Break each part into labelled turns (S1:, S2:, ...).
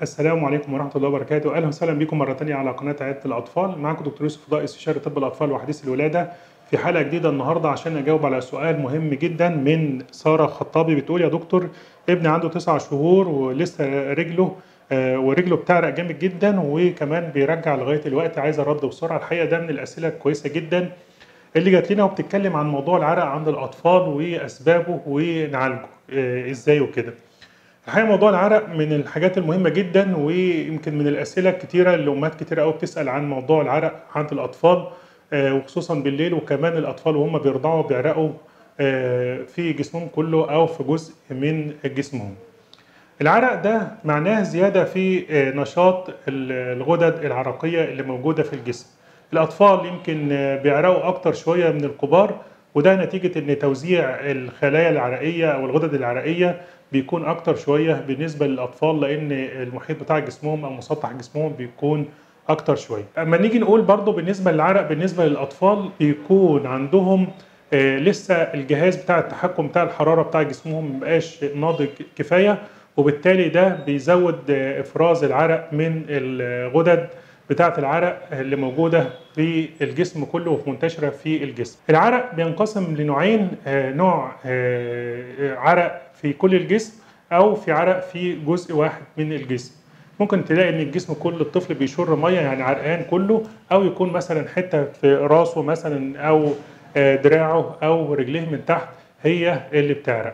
S1: السلام عليكم ورحمة الله وبركاته، أهلا وسهلا بكم مرة تانية على قناة عيادة الأطفال، معاكم دكتور يوسف فضاء استشاري طب الأطفال وحديث الولادة في حلقة جديدة النهاردة عشان أجاوب على سؤال مهم جدا من سارة خطابي بتقول يا دكتور ابني عنده تسع شهور ولسه رجله آه، ورجله بتعرق جامد جدا وكمان بيرجع لغاية الوقت عايز الرد بسرعة الحقيقة ده من الأسئلة الكويسة جدا اللي جات لنا وبتتكلم عن موضوع العرق عند الأطفال وأسبابه ونعالجه آه، إزاي وكده. الحقيقه موضوع العرق من الحاجات المهمه جدا ويمكن من الاسئله الكتيره اللي امهات كتيره قوي بتسال عن موضوع العرق عند الاطفال آه، وخصوصا بالليل وكمان الاطفال وهم بيرضعوا بيعرقوا آه، في جسمهم كله او في جزء من جسمهم. العرق ده معناه زياده في آه، نشاط ال- الغدد العرقيه اللي موجوده في الجسم. الاطفال يمكن آه، بيعرقوا اكتر شويه من الكبار وده نتيجه ان توزيع الخلايا العرقيه او الغدد العرقيه بيكون اكتر شويه بالنسبه للاطفال لان المحيط بتاع جسمهم او مسطح جسمهم بيكون اكتر شويه اما نيجي نقول برضو بالنسبه للعرق بالنسبه للاطفال بيكون عندهم آه، لسه الجهاز بتاع التحكم بتاع الحراره بتاع جسمهم مبقاش ناضج كفايه وبالتالي ده بيزود آه، افراز العرق من الغدد بتاعة العرق اللي موجودة في الجسم كله ومنتشرة في الجسم. العرق بينقسم لنوعين آه، نوع آه، عرق في كل الجسم أو في عرق في جزء واحد من الجسم. ممكن تلاقي ان الجسم كل الطفل بيشر ميه يعني عرقان كله او يكون مثلا حته في راسه مثلا او آه، دراعه او رجليه من تحت هي اللي بتعرق.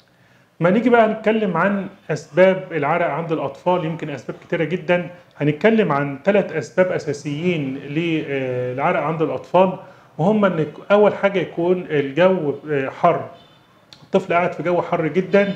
S1: ما نيجي بقى نتكلم عن اسباب العرق عند الاطفال يمكن اسباب كتيره جدا هنتكلم عن ثلاث اسباب اساسيين للعرق عند الاطفال وهم ان اول حاجه يكون الجو حر الطفل قاعد في جو حر جدا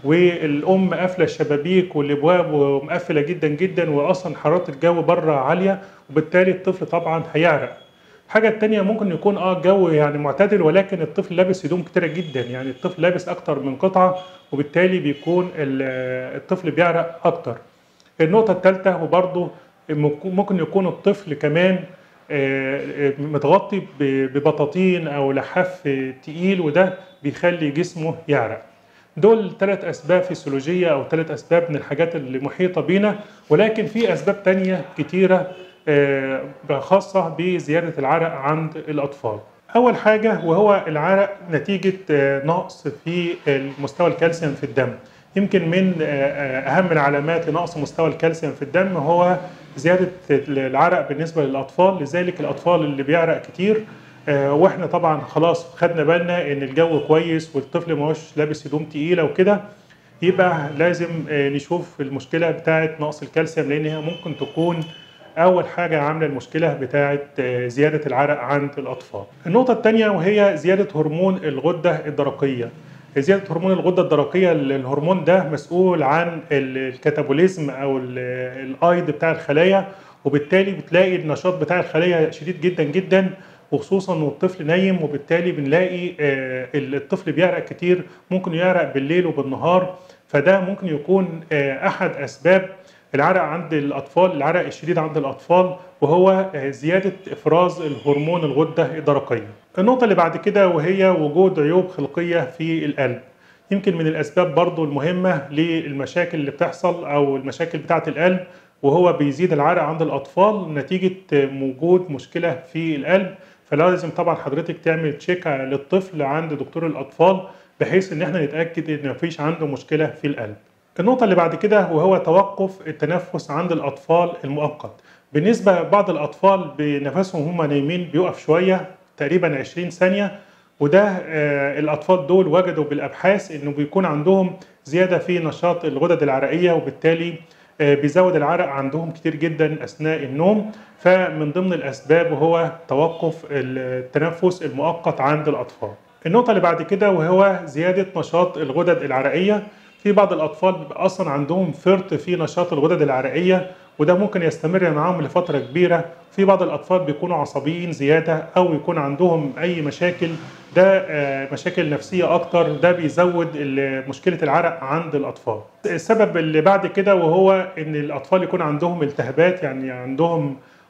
S1: والام قافله الشبابيك والابواب ومقفله جدا جدا واصلا حراره الجو بره عاليه وبالتالي الطفل طبعا هيعرق الحاجة التانية ممكن يكون اه الجو يعني معتدل ولكن الطفل لابس هدوم كتيرة جدا يعني الطفل لابس أكتر من قطعة وبالتالي بيكون ال- الطفل بيعرق أكتر. النقطة الثالثة وبرضه ممكن يكون الطفل كمان آه، آه، متغطي ب- ببطاطين أو لحاف تقيل وده بيخلي جسمه يعرق. دول ثلاث أسباب فسيولوجية أو ثلاث أسباب من الحاجات اللي محيطة بينا ولكن في أسباب تانية كتيرة آه، خاصة بزيادة العرق عند الأطفال. أول حاجة وهو العرق نتيجة آه، نقص في مستوى الكالسيوم في الدم. يمكن من آه، آه، أهم العلامات لنقص مستوى الكالسيوم في الدم هو زيادة العرق بالنسبة للأطفال، لذلك الأطفال اللي بيعرق كتير آه، واحنا طبعا خلاص خدنا بالنا ان الجو كويس والطفل ما هوش لابس هدوم تقيله وكده يبقى لازم آه، نشوف المشكله بتاعه نقص الكالسيوم لان هي ممكن تكون اول حاجه عامله المشكله بتاعه آه، زياده العرق عند الاطفال. النقطه الثانيه وهي زياده هرمون الغده الدرقيه. زياده هرمون الغده الدرقيه الهرمون ده مسؤول عن الكاتابوليزم او ال- الايض بتاع الخلايا وبالتالي بتلاقي النشاط بتاع الخلايا شديد جدا جدا وخصوصا والطفل نايم وبالتالي بنلاقي آه، الطفل بيعرق كتير ممكن يعرق بالليل وبالنهار فده ممكن يكون آه، احد اسباب العرق عند الاطفال العرق الشديد عند الاطفال وهو آه، زياده افراز الهرمون الغده الدرقيه النقطه اللي بعد كده وهي وجود عيوب خلقيه في القلب يمكن من الاسباب برضو المهمه للمشاكل اللي بتحصل او المشاكل بتاعه القلب وهو بيزيد العرق عند الاطفال نتيجه وجود مشكله في القلب فلازم طبعا حضرتك تعمل تشيك للطفل عند دكتور الاطفال بحيث ان احنا نتاكد ان مفيش عنده مشكله في القلب النقطة اللي بعد كده وهو توقف التنفس عند الأطفال المؤقت بالنسبة لبعض الأطفال بنفسهم هم نايمين بيقف شوية تقريبا 20 ثانية وده آه، الأطفال دول وجدوا بالأبحاث إنه بيكون عندهم زيادة في نشاط الغدد العرقية وبالتالي آه، بيزود العرق عندهم كتير جدا أثناء النوم فمن ضمن الأسباب هو توقف التنفس المؤقت عند الأطفال النقطة اللي بعد كده وهو زيادة نشاط الغدد العرقية في بعض الأطفال بيبقى أصلا عندهم فرط في نشاط الغدد العرقية وده ممكن يستمر معاهم لفترة كبيرة في بعض الأطفال بيكونوا عصبيين زيادة أو يكون عندهم أي مشاكل ده آه، مشاكل نفسية أكتر ده بيزود ال- مشكلة العرق عند الأطفال السبب اللي بعد كده وهو إن الأطفال يكون عندهم التهابات يعني عندهم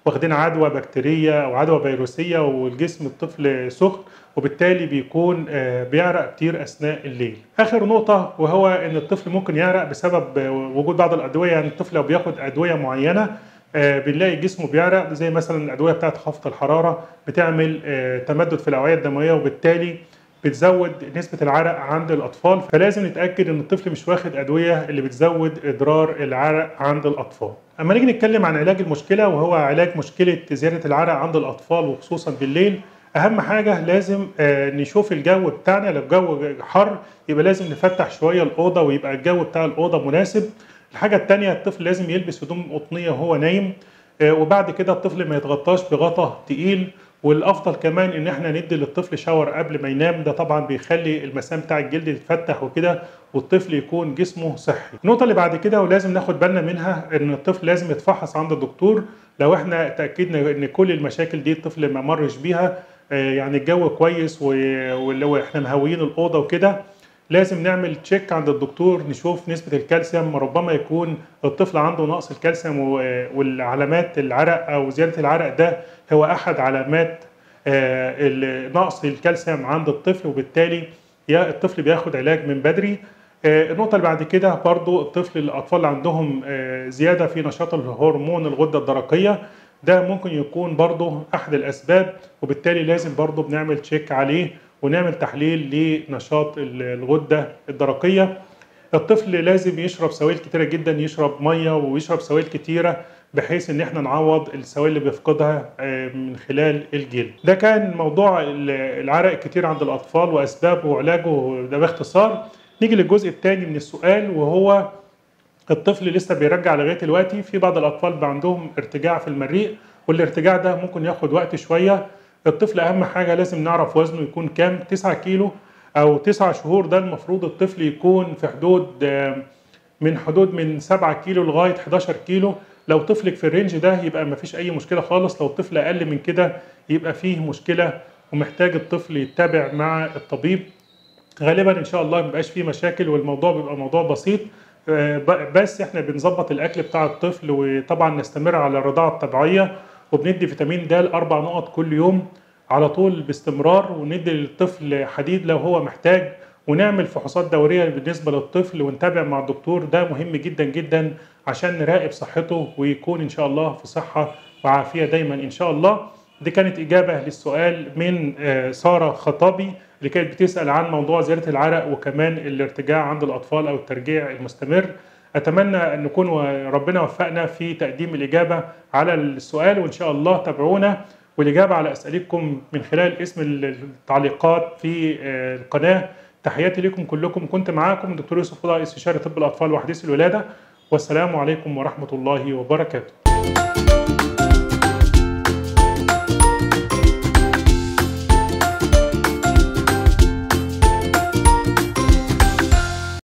S1: واخدين عدوى بكتيريه او عدوى فيروسيه والجسم الطفل سخن وبالتالي بيكون آه، بيعرق كتير اثناء الليل. اخر نقطه وهو ان الطفل ممكن يعرق بسبب آه، وجود بعض الادويه يعني الطفل لو بياخد ادويه معينه آه، بنلاقي جسمه بيعرق زي مثلا الادويه بتاعت خفض الحراره بتعمل آه، تمدد في الاوعيه الدمويه وبالتالي بتزود نسبة العرق عند الأطفال فلازم نتأكد إن الطفل مش واخد أدوية اللي بتزود إضرار العرق عند الأطفال. أما نيجي نتكلم عن علاج المشكلة وهو علاج مشكلة زيادة العرق عند الأطفال وخصوصا بالليل أهم حاجة لازم آه، نشوف الجو بتاعنا لو الجو حر يبقى لازم نفتح شوية الأوضة ويبقى الجو بتاع الأوضة مناسب. الحاجة التانية الطفل لازم يلبس هدوم قطنية وهو نايم آه، وبعد كده الطفل ما يتغطاش بغطا تقيل والافضل كمان ان احنا ندي للطفل شاور قبل ما ينام ده طبعا بيخلي المسام بتاع الجلد تتفتح وكده والطفل يكون جسمه صحي النقطه اللي بعد كده ولازم ناخد بالنا منها ان الطفل لازم يتفحص عند الدكتور لو احنا تاكدنا ان كل المشاكل دي الطفل ما مرش بيها آه، يعني الجو كويس و- ولو احنا مهويين الاوضه وكده لازم نعمل تشيك عند الدكتور نشوف نسبة الكالسيوم ربما يكون الطفل عنده نقص الكالسيوم و- والعلامات العرق أو زيادة العرق ده هو أحد علامات آه، ال- نقص الكالسيوم عند الطفل وبالتالي يا الطفل بياخد علاج من بدري آه، النقطة اللي بعد كده برضو الطفل الأطفال اللي عندهم آه، زيادة في نشاط الهرمون الغدة الدرقية ده ممكن يكون برضو أحد الأسباب وبالتالي لازم برضو بنعمل تشيك عليه ونعمل تحليل لنشاط ال- الغدة الدرقية الطفل لازم يشرب سوائل كتيرة جدا يشرب مية ويشرب سوائل كتيرة بحيث ان احنا نعوض السوائل اللي بيفقدها آه، من خلال الجلد ده كان موضوع ال- العرق الكتير عند الاطفال واسبابه وعلاجه ده باختصار نيجي للجزء الثاني من السؤال وهو الطفل لسه بيرجع لغايه دلوقتي في بعض الاطفال بقى عندهم ارتجاع في المريء والارتجاع ده ممكن ياخد وقت شويه الطفل اهم حاجه لازم نعرف وزنه يكون كام 9 كيلو او 9 شهور ده المفروض الطفل يكون في حدود آه، من حدود من 7 كيلو لغايه 11 كيلو لو طفلك في الرينج ده يبقى ما فيش اي مشكله خالص لو الطفل اقل من كده يبقى فيه مشكله ومحتاج الطفل يتابع مع الطبيب غالبا ان شاء الله مبقاش فيه مشاكل والموضوع بيبقى موضوع بسيط آه، ب- بس احنا بنظبط الاكل بتاع الطفل وطبعا نستمر على الرضاعه الطبيعيه وبندي فيتامين د اربع نقط كل يوم على طول باستمرار وندي للطفل حديد لو هو محتاج ونعمل فحوصات دوريه بالنسبه للطفل ونتابع مع الدكتور ده مهم جدا جدا عشان نراقب صحته ويكون ان شاء الله في صحه وعافيه دايما ان شاء الله دي كانت إجابة للسؤال من آه، سارة خطابي اللي كانت بتسأل عن موضوع زيادة العرق وكمان الارتجاع عند الأطفال أو الترجيع المستمر أتمنى أن نكون ربنا وفقنا في تقديم الإجابة على السؤال وإن شاء الله تابعونا والإجابة على أسئلتكم من خلال اسم التعليقات في آه، القناة تحياتي لكم كلكم كنت معاكم الدكتور يوسف فضاء استشاري طب الأطفال وحديث الولادة والسلام عليكم ورحمة الله وبركاته